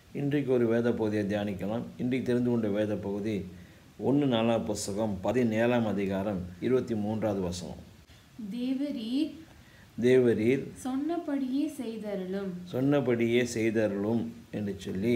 இன்றைக்கு ஒரு வேத பகுதியை தியானிக்கலாம் இன்றைக்கு தெரிந்து கொண்ட வேத பகுதி ஒன்று நாலாம் புஸ்தகம் பதினேழாம் அதிகாரம் இருபத்தி மூன்றாவது வசனம் தேவரீர் தேவரீர் சொன்னபடியே செய்தருளும் சொன்னபடியே செய்தருளும் என்று சொல்லி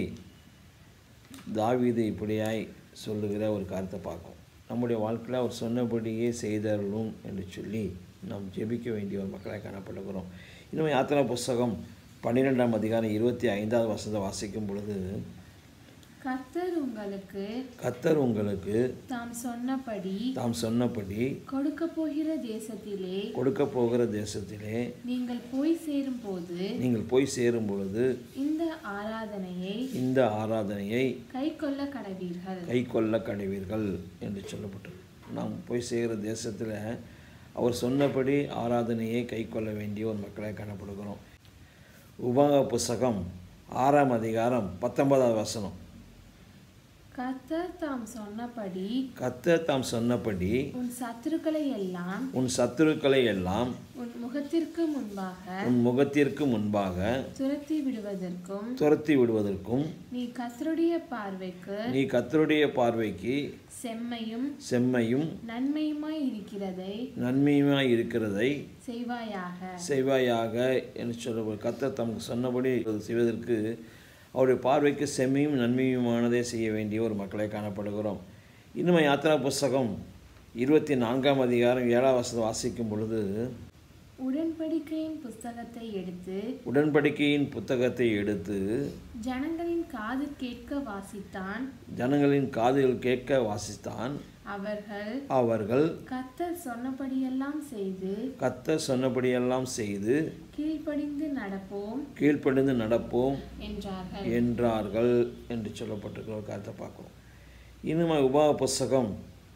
தாவீது இப்படியாய் சொல்லுகிற ஒரு கருத்தை பார்க்கும் நம்முடைய வாழ்க்கையில் அவர் சொன்னபடியே செய்தருளும் என்று சொல்லி நாம் ஜெபிக்க வேண்டிய ஒரு மக்களாக காணப்படுகிறோம் இன்னும் யாத்திரா புஸ்தகம் பன்னிரெண்டாம் அதிகாரம் இருபத்தி ஐந்தாவது வசனத்தை வாசிக்கும் பொழுது கர்த்தர் உங்களுக்கு கத்தர் உங்களுக்கு தாம் சொன்னபடி தாம் சொன்னபடி கொடுக்க போகிற தேசத்திலே கொடுக்க போகிற தேசத்திலே நீங்கள் போய் சேரும் போது நீங்கள் போய் சேரும் பொழுது இந்த ஆராதனையை இந்த ஆராதனையை கை கொள்ள கடவீர்கள் கை கொள்ள கடைவீர்கள் என்று சொல்லப்பட்டது நாம் போய் செய்கிற தேசத்தில் அவர் சொன்னபடி ஆராதனையை கை கொள்ள வேண்டிய ஒரு மக்களாக காணப்படுகிறோம் உபாக புஸ்தகம் ஆறாம் அதிகாரம் பத்தொன்பதாவது வசனம் கர்த்தர் தாம் சொன்னபடி கத்தர் தாம் சொன்னபடி உன் சத்துருக்களை எல்லாம் உன் சத்துருக்களை எல்லாம் உன் முகத்திற்கு முன்பாக உன் முகத்திற்கு முன்பாக துரத்தி விடுவதற்கும் துரத்தி விடுவதற்கும் நீ கர்த்தருடைய பார்வைக்கு நீ கத்தருடைய பார்வைக்கு செம்மையும் செம்மையும் நன்மையுமாய் இருக்கிறதை நன்மையுமாய் இருக்கிறதை செய்வாயாக செய்வாயாக என்று சொல்ல கத்தர் தமக்கு சொன்னபடி செய்வதற்கு அவருடைய பார்வைக்கு செம்மையும் நன்மையுமானதே செய்ய வேண்டிய ஒரு மக்களை காணப்படுகிறோம் இன்னும் யாத்திரா புஸ்தகம் இருபத்தி நான்காம் அதிகாரம் ஏழாம் வசனம் வாசிக்கும் பொழுது உடன்படிக்கையின் புஸ்தகத்தை எடுத்து உடன்படிக்கையின் புத்தகத்தை எடுத்து ஜனங்களின் காது கேட்க வாசித்தான் ஜனங்களின் காதுகள் கேட்க வாசித்தான் அவர்கள் அவர்கள் கர்த்தர் சொன்னபடியெல்லாம் செய்து கத்தர் சொன்னபடியெல்லாம் செய்து கீழ்ப்படிந்து நடப்போம் கீழ்ப்படிந்து நடப்போம் என்றார்கள் என்றார்கள் என்று சொல்லப்பட்டிருக்கிற ஒரு கருத்தை பார்க்கிறோம் இன்னும் உபா புஸ்தகம்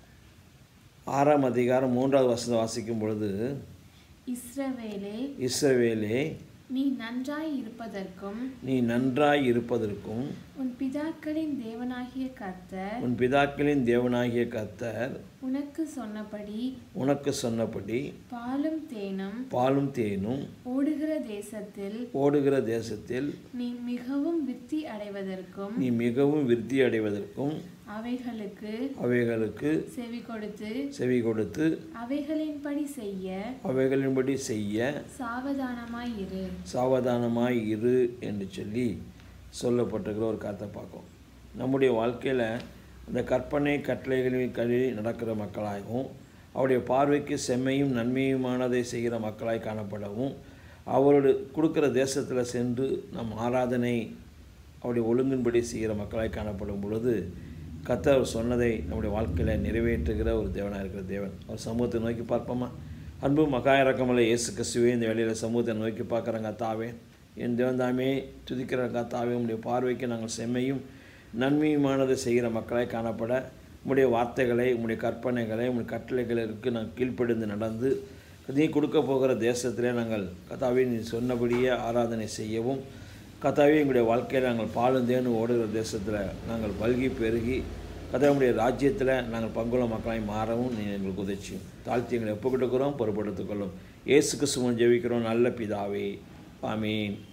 ஆறாம் அதிகாரம் மூன்றாவது வசனம் வாசிக்கும் பொழுது இஸ்ரவேலே இஸ்ரவேலே நீ நன்றாய் இருப்பதற்கும் நீ நன்றாய் இருப்பதற்கும் உன் பிதாக்களின் தேவனாகிய கர்த்தர் உன் பிதாக்களின் தேவனாகிய கர்த்தர் உனக்கு சொன்னபடி உனக்கு சொன்னபடி பாலும் தேனும் பாலும் தேனும் ஓடுகிற தேசத்தில் ஓடுகிற தேசத்தில் நீ மிகவும் விருத்தி அடைவதற்கும் நீ மிகவும் விருத்தி அடைவதற்கும் அவைகளுக்கு அவைகளுக்கு செவி கொடுத்து செவி கொடுத்து அவைகளின்படி செய்ய அவைகளின்படி செய்ய சாவதானமாய் இரு சாவதானமாய் இரு என்று சொல்லி சொல்லப்பட்டிருக்கிற ஒரு கருத்தை பார்க்கும் நம்முடைய வாழ்க்கையில் அந்த கற்பனை கட்டளைகளின் கல்வி நடக்கிற மக்களாகவும் அவருடைய பார்வைக்கு செம்மையும் நன்மையுமானதை செய்கிற மக்களாய் காணப்படவும் அவரோடு கொடுக்குற தேசத்தில் சென்று நம் ஆராதனை அவருடைய ஒழுங்கின்படி செய்கிற மக்களாய் காணப்படும் பொழுது கர்த்தர் சொன்னதை நம்முடைய வாழ்க்கையில் நிறைவேற்றுகிற ஒரு தேவனாக இருக்கிற தேவன் அவர் சமூகத்தை நோக்கி பார்ப்போமா அன்பு மகா இறக்கமல்ல இயேசு கிறிஸ்துவே இந்த வேலையில் சமூகத்தை நோக்கி பார்க்குறங்க தாவே என் தேவன் தாமே துதிக்கிற கத்தாவே உம்முடைய பார்வைக்கு நாங்கள் செம்மையும் நன்மையுமானதை செய்கிற மக்களாய் காணப்பட உம்முடைய வார்த்தைகளை உம்முடைய கற்பனைகளை உம்முடைய கட்டளைகளுக்கு நாங்கள் கீழ்ப்படிந்து நடந்து நீ கொடுக்க போகிற தேசத்திலே நாங்கள் கத்தாவே நீ சொன்னபடியே ஆராதனை செய்யவும் கத்தாவே எங்களுடைய வாழ்க்கையில் நாங்கள் பாலும் தேனும் ஓடுகிற தேசத்தில் நாங்கள் பல்கி பெருகி கதாவுடைய ராஜ்யத்தில் நாங்கள் பங்குள்ள மக்களாய் மாறவும் நீ எங்களுக்கு உதவிச்சியும் தாழ்த்தி எங்களை ஒப்புக்கிட்டுக்கிறோம் பொறுப்படுத்திக் கொள்ளும் இயேசு கிறிஸ்துவன் ஜெபிக்கிறோம் நல்ல பிதாவே ஆமீன்